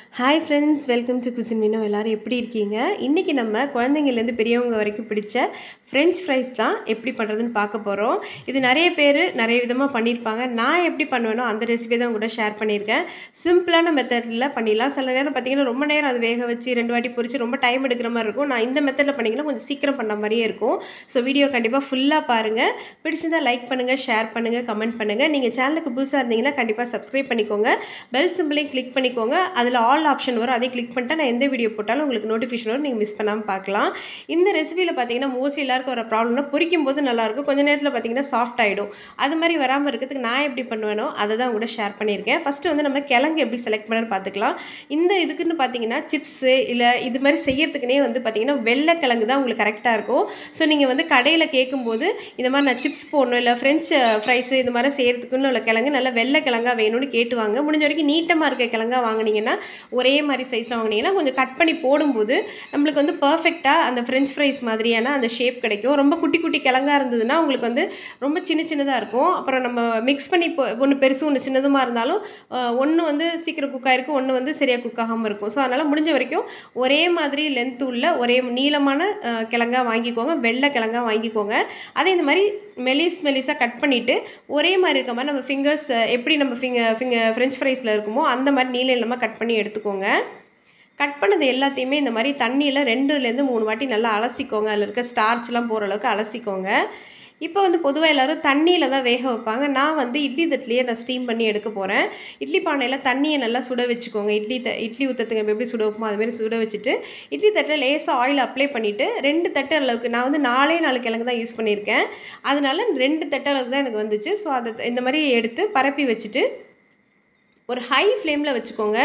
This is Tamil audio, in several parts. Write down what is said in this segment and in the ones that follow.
hi friends welcome to cuisine Vino எல்லாரும் எப்படி இருக்கீங்க இன்றைக்கி நம்ம குழந்தைங்கள்லேருந்து பெரியவங்க வரைக்கும் பிடிச்ச ஃப்ரெஞ்ச் ஃப்ரைஸ் தான் எப்படி பண்ணுறதுன்னு பார்க்க போகிறோம் இது நிறைய பேர் நிறைய விதமாக பண்ணியிருப்பாங்க நான் எப்படி பண்ணுவேனோ அந்த ரெசிபி தான் கூட ஷேர் பண்ணியிருக்கேன் சிம்பிளான மெத்தடில் பண்ணிடலாம் சில நேரம் பார்த்தீங்கன்னா ரொம்ப நேரம் அது வேக வச்சு ரெண்டு வாட்டி பொரிச்சு ரொம்ப டைம் எடுக்கிற மாதிரி இருக்கும் நான் இந்த மெத்தடில் பண்ணிங்கன்னா கொஞ்சம் சீக்கிரம் பண்ண மாதிரியே இருக்கும் ஸோ வீடியோ கண்டிப்பாக ஃபுல்லாக பாருங்கள் பிடிச்சிருந்தா லைக் பண்ணுங்கள் ஷேர் பண்ணுங்கள் கமெண்ட் பண்ணுங்கள் நீங்கள் சேனலுக்கு புதுசாக இருந்தீங்கன்னா கண்டிப்பாக சப்ஸ்கிரைப் பண்ணிக்கோங்க பெல் சிம்பிளையும் கிளிக் பண்ணிக்கோங்க அதில் ஆல் ஆப்ஷன் வரும் அதை கிளிக் பண்ணிட்டா நான் எந்த வீடியோ போட்டாலும் உங்களுக்கு நோட்டிஃபிகேஷன் வரும் நீங்கள் மிஸ் பண்ணாமல் பார்க்கலாம் இந்த ரெசிபியில் பார்த்தீங்கன்னா மோஸ்ட்லி எல்லாருக்கும் வர ப்ராப்ளம்னா பொரிக்கும் போது நல்லாயிருக்கும் கொஞ்ச நேரத்தில் பார்த்தீங்கன்னா சாஃப்ட் ஆகிடும் அது மாதிரி வராமல் இருக்கிறதுக்கு நான் எப்படி பண்ணுவேனோ அதை தான் கூட ஷேர் பண்ணியிருக்கேன் ஃபஸ்ட்டு வந்து நம்ம கிழங்கு எப்படி செலக்ட் பண்ணு பார்த்துக்கலாம் இந்த இதுக்குன்னு பார்த்தீங்கன்னா சிப்ஸு இல்லை இது மாதிரி செய்யறதுக்குனே வந்து பார்த்தீங்கன்னா வெள்ளை கிழங்கு தான் உங்களுக்கு கரெக்டாக இருக்கும் ஸோ நீங்கள் வந்து கடையில் கேட்கும்போது இந்த மாதிரி நான் சிப்ஸ் போடணும் இல்லை ஃப்ரெஞ்ச் ஃப்ரைஸு இது மாதிரி செய்யறதுக்குன்னு உள்ள கிழங்கு நல்லா வெள்ளை கிழங்கா வேணும்னு கேட்டுவாங்க முடிஞ்ச வரைக்கும் நீட்டமாக இருக்க கிழங்கா வாங்கினீங்கன்னா ஒரே மாதிரி சைஸில் வாங்கினீங்கன்னா கொஞ்சம் கட் பண்ணி போடும்போது நம்மளுக்கு வந்து பர்ஃபெக்டாக அந்த ஃப்ரெஞ்ச் ஃப்ரைஸ் மாதிரியான அந்த ஷேப் கிடைக்கும் ரொம்ப குட்டி குட்டி கிழங்கா இருந்ததுன்னா உங்களுக்கு வந்து ரொம்ப சின்ன சின்னதாக இருக்கும் அப்புறம் நம்ம மிக்ஸ் பண்ணி இப்போ ஒன்று பெருசு ஒன்று சின்னதுமா இருந்தாலும் ஒன்று வந்து சீக்கிரம் குக் ஆகிருக்கும் ஒன்று வந்து சரியாக குக் ஆகாமல் இருக்கும் ஸோ அதனால் முடிஞ்ச வரைக்கும் ஒரே மாதிரி லென்த் உள்ள ஒரே நீளமான அஹ், கிழங்கா வாங்கிக்கோங்க வெள்ளை கிழங்கா வாங்கிக்கோங்க அதே இந்த மாதிரி மெலிஸ் மெலிஸாக கட் பண்ணிவிட்டு ஒரே மாதிரி இருக்க மாதிரி நம்ம ஃபிங்கர்ஸ் எப்படி நம்ம ஃபிங்கர் ஃபிங்கர் ஃப்ரெஞ்ச் ஃப்ரைஸில் இருக்குமோ அந்த மாதிரி நீள நீளமாக கட் பண்ணி எடுத்துக்கோங்க கட் பண்ணது எல்லாத்தையுமே இந்த மாதிரி தண்ணியில் ரெண்டுலேருந்து மூணு வாட்டி நல்லா அலசிக்கோங்க அதில் இருக்க ஸ்டார்ச்லாம் போகிற அளவுக்கு அலசிக்கோங்க இப்போ வந்து பொதுவாக எல்லோரும் தண்ணியில் தான் வேக வைப்பாங்க நான் வந்து இட்லி தட்டிலேயே நான் ஸ்டீம் பண்ணி எடுக்க போகிறேன் இட்லி பானையில் தண்ணியை நல்லா சுட வச்சுக்கோங்க இட்லி த இட்லி ஊற்றத்துக்கு நம்ம எப்படி சுட வைப்போமோ அதுமாரி சுட வச்சுட்டு இட்லி தட்டில் லேசாக ஆயில் அப்ளை பண்ணிவிட்டு ரெண்டு தட்டு அளவுக்கு நான் வந்து நாலே நாலு கிழங்கு தான் யூஸ் பண்ணியிருக்கேன் அதனால ரெண்டு தட்டு அளவுக்கு தான் எனக்கு வந்துச்சு ஸோ அதை இந்த மாதிரி எடுத்து பரப்பி வச்சுட்டு ஒரு ஹை ஃப்ளேமில் வச்சுக்கோங்க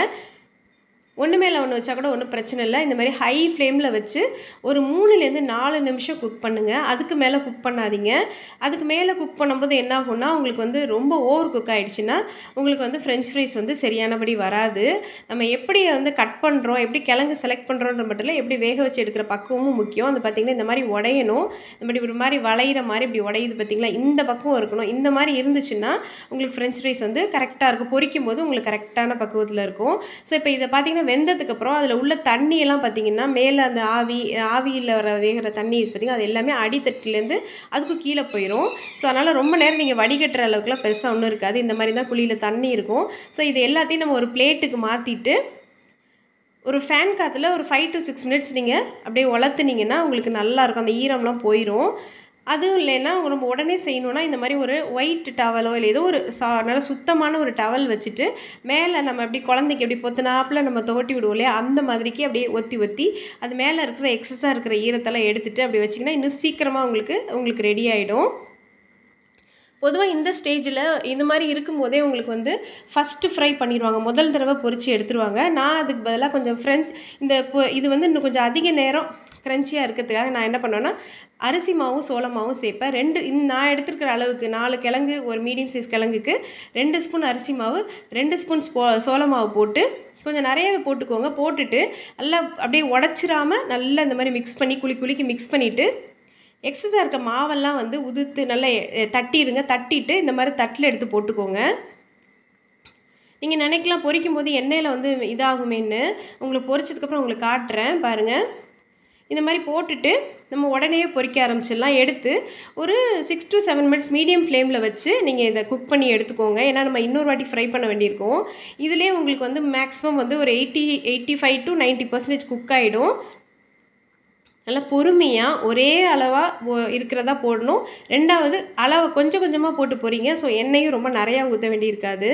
ஒன்று மேலே ஒன்று வச்சா கூட ஒன்றும் பிரச்சனை இல்லை இந்த மாதிரி ஹை ஃப்ளேமில் வச்சு ஒரு மூணுலேருந்து நாலு நிமிஷம் குக் பண்ணுங்கள் அதுக்கு மேலே குக் பண்ணாதீங்க அதுக்கு மேலே குக் பண்ணும்போது என்ன ஆகும்னா உங்களுக்கு வந்து ரொம்ப ஓவர் குக் ஆகிடுச்சுன்னா உங்களுக்கு வந்து ஃப்ரெஞ்ச் ஃப்ரைஸ் வந்து சரியானபடி வராது நம்ம எப்படி வந்து கட் பண்ணுறோம் எப்படி கிழங்கு செலக்ட் பண்ணுறோன்ற மட்டும் இல்லை எப்படி வேக வச்சு எடுக்கிற பக்குவமும் முக்கியம் அது பார்த்திங்கன்னா இந்த மாதிரி உடையணும் இந்த மாதிரி ஒரு மாதிரி வளையிற மாதிரி இப்படி உடையுது பார்த்திங்களா இந்த பக்குவம் இருக்கணும் இந்த மாதிரி இருந்துச்சுன்னா உங்களுக்கு ஃப்ரெஞ்ச் ஃப்ரைஸ் வந்து கரெக்டாக இருக்கும் பொரிக்கும் போது உங்களுக்கு கரெக்டான பக்குவத்தில் இருக்கும் ஸோ இப்போ இதை பார்த்தீங்கன்னா வெந்ததுக்கப்புறம் அதில் உள்ள தண்ணியெல்லாம் பார்த்தீங்கன்னா மேலே அந்த ஆவி ஆவியில் வர வேகிற தண்ணி பார்த்தீங்கன்னா அது எல்லாமே அடித்தட்டுலேருந்து அதுக்கு கீழே போயிடும் ஸோ அதனால் ரொம்ப நேரம் நீங்கள் வடிகட்டுற அளவுக்குலாம் பெருசாக ஒன்றும் இருக்காது இந்த மாதிரி தான் குழியில் தண்ணி இருக்கும் ஸோ இது எல்லாத்தையும் நம்ம ஒரு பிளேட்டுக்கு மாற்றிட்டு ஒரு ஃபேன் காற்றுல ஒரு ஃபைவ் டு சிக்ஸ் மினிட்ஸ் நீங்கள் அப்படியே வளர்த்துனீங்கன்னா உங்களுக்கு நல்லா இருக்கும் அந்த ஈரம்லாம் போயிடும் அதுவும் இல்லைன்னா நம்ம உடனே செய்யணுன்னா இந்த மாதிரி ஒரு ஒயிட் டவலோ இல்லை ஏதோ ஒரு சா நல்ல சுத்தமான ஒரு டவல் வச்சுட்டு மேலே நம்ம அப்படி குழந்தைக்கு எப்படி பொத்துனாப்பில் நம்ம துவட்டி விடுவோம் இல்லையா அந்த மாதிரிக்கு அப்படியே ஒத்தி ஒத்தி அது மேலே இருக்கிற எக்ஸஸாக இருக்கிற ஈரத்தெல்லாம் எடுத்துகிட்டு அப்படி வச்சிங்கன்னா இன்னும் சீக்கிரமாக உங்களுக்கு உங்களுக்கு ரெடி ஆகிடும் பொதுவாக இந்த ஸ்டேஜில் இந்த மாதிரி இருக்கும்போதே உங்களுக்கு வந்து ஃபஸ்ட்டு ஃப்ரை பண்ணிடுவாங்க முதல் தடவை பொரிச்சு எடுத்துருவாங்க நான் அதுக்கு பதிலாக கொஞ்சம் ஃப்ரெஞ்ச் இந்த பொ- இது வந்து இன்னும் கொஞ்சம் அதிக நேரம் க்ரன்ச்சியாக இருக்கிறதுக்காக நான் என்ன பண்ணுவேன்னா அரிசி மாவும் சோள மாவும் சேர்ப்பேன் ரெண்டு இந்த நான் எடுத்துருக்கிற அளவுக்கு நாலு கிழங்கு ஒரு மீடியம் சைஸ் கிழங்குக்கு ரெண்டு ஸ்பூன் அரிசி மாவு ரெண்டு ஸ்பூன் ஸ்போ சோள மாவு போட்டு கொஞ்சம் நிறையவே போட்டுக்கோங்க போட்டுட்டு நல்லா அப்படியே உடச்சிராம நல்லா இந்த மாதிரி மிக்ஸ் பண்ணி குழி குளிக்கு மிக்ஸ் பண்ணிவிட்டு எக்ஸஸாக இருக்க மாவெல்லாம் வந்து உதுத்து நல்லா எ- தட்டிடுங்க தட்டிட்டு இந்த மாதிரி தட்டில் எடுத்து போட்டுக்கோங்க நீங்கள் நினைக்கலாம் பொரிக்கும் போது எண்ணெயில் வந்து இதாகுமேன்னு உங்களுக்கு பொரிச்சதுக்கப்புறம் உங்களுக்கு காட்டுறேன் பாருங்கள் இந்த மாதிரி போட்டுட்டு நம்ம உடனே பொரிக்க ஆரம்பிச்சிடலாம் எடுத்து ஒரு six to seven minutes medium ஃப்ளேமில் வச்சு நீங்கள் இதை குக் பண்ணி எடுத்துக்கோங்க ஏன்னா நம்ம இன்னொரு வாட்டி ஃப்ரை பண்ண வேண்டியிருக்கும் இதுலேயே உங்களுக்கு வந்து மேக்ஸிமம் வந்து ஒரு eighty eighty five to ninety percentage cook ஆகிடும் நல்லா பொறுமையாக ஒரே அளவாக இருக்கிறதா போடணும் ரெண்டாவது அளவை கொஞ்சம் கொஞ்சமாக போட்டு போகிறீங்க ஸோ எண்ணெயும் ரொம்ப நிறையா ஊற்ற வேண்டியிருக்காது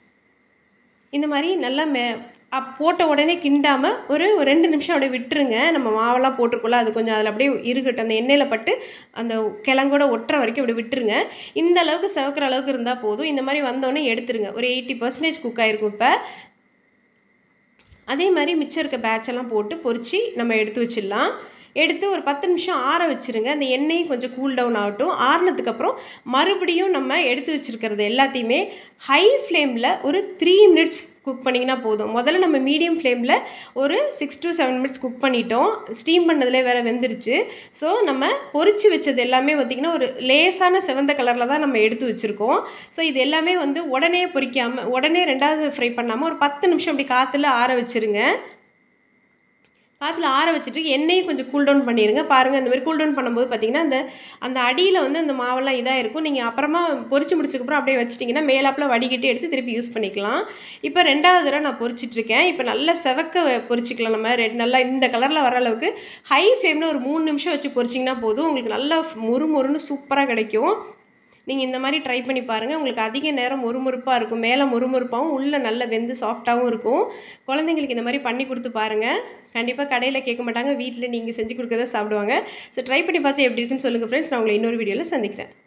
இந்த மாதிரி நல்லா மே அப் போட்ட உடனே கிண்டாமல் ஒரு ஒரு ரெண்டு நிமிஷம் அப்படியே விட்டுருங்க நம்ம மாவெல்லாம் போட்டிருக்கோம்ல அது கொஞ்சம் அதில் அப்படியே இருக்கட்டும் அந்த எண்ணெயில் பட்டு அந்த கிழங்கோட ஒட்டுற வரைக்கும் அப்படி விட்டுருங்க இந்த அளவுக்கு செவக்கிற அளவுக்கு இருந்தால் போதும் இந்த மாதிரி வந்தோடனே எடுத்துருங்க ஒரு எயிட்டி பர்சன்டேஜ் குக் ஆகிருக்கும் இப்போ அதே மாதிரி மிச்சம் இருக்க பேட்ச் எல்லாம் போட்டு பொரிச்சு நம்ம எடுத்து வச்சிடலாம் எடுத்து ஒரு பத்து நிமிஷம் ஆற வச்சுருங்க அந்த எண்ணெயும் கொஞ்சம் கூல் டவுன் ஆகட்டும் ஆறுனதுக்கப்புறம் மறுபடியும் நம்ம எடுத்து வச்சுருக்கிறது எல்லாத்தையுமே ஹை ஃப்ளேமில் ஒரு த்ரீ மினிட்ஸ் குக் பண்ணிங்கன்னா போதும் முதல்ல நம்ம மீடியம் ஃப்ளேமில் ஒரு six to seven minutes cook பண்ணிட்டோம் ஸ்டீம் பண்ணதுலே வேறு வெந்துருச்சு ஸோ நம்ம பொரிச்சு வச்சது எல்லாமே பார்த்திங்கன்னா ஒரு லேசான செவந்த கலரில் தான் நம்ம எடுத்து வச்சுருக்கோம் ஸோ இது எல்லாமே வந்து உடனே பொரிக்காமல் உடனே ரெண்டாவது ஃப்ரை பண்ணாமல் ஒரு பத்து நிமிஷம் அப்படி காற்றுல ஆற வச்சுருங்க காற்றுல ஆற வச்சுட்டு எண்ணெயும் கொஞ்சம் கூல் டவுன் பண்ணிடுங்க பாருங்கள் இந்த மாதிரி கூல் டவுன் பண்ணும்போது பார்த்தீங்கன்னா அந்த அந்த அடியில் வந்து அந்த மாவெல்லாம் இதாக இருக்கும் நீங்கள் அப்புறமா பொரிச்சு முடிச்சதுக்கப்புறம் அப்படியே வச்சிட்டிங்கன்னா மேலாப்பில் வடிகட்டி எடுத்து திருப்பி யூஸ் பண்ணிக்கலாம் இப்போ ரெண்டாவது தடவை நான் பொரிச்சிட்ருக்கேன் இப்போ நல்லா செவக்க பொரிச்சிக்கலாம் நம்ம ரெட் நல்லா இந்த கலரில் வர அளவுக்கு ஹை ஃப்ளேமில் ஒரு மூணு நிமிஷம் வச்சு பொரிச்சிங்கன்னா போதும் உங்களுக்கு நல்லா மொறு மொறுன்னு சூப்பராக கிடைக்கும் நீங்கள் இந்த மாதிரி ட்ரை பண்ணி பாருங்கள் உங்களுக்கு அதிக நேரம் மொறுமொறுப்பாக இருக்கும் மேலே மொறுமொறுப்பாகவும் உள்ளே நல்ல வெந்து சாஃப்டாகவும் இருக்கும் குழந்தைங்களுக்கு இந்த மாதிரி பண்ணி கொடுத்து பாருங்கள் கண்டிப்பாக கடையில் கேட்க மாட்டாங்க வீட்டில் நீங்கள் செஞ்சு கொடுக்கறத சாப்பிடுவாங்க ஸோ ட்ரை பண்ணி பார்த்து எப்படி இருக்குன்னு சொல்லுங்கள் ஃப்ரெண்ட்ஸ் நான் உங்களை இன்னொரு வீடியோவில் சந்திக்கிறேன்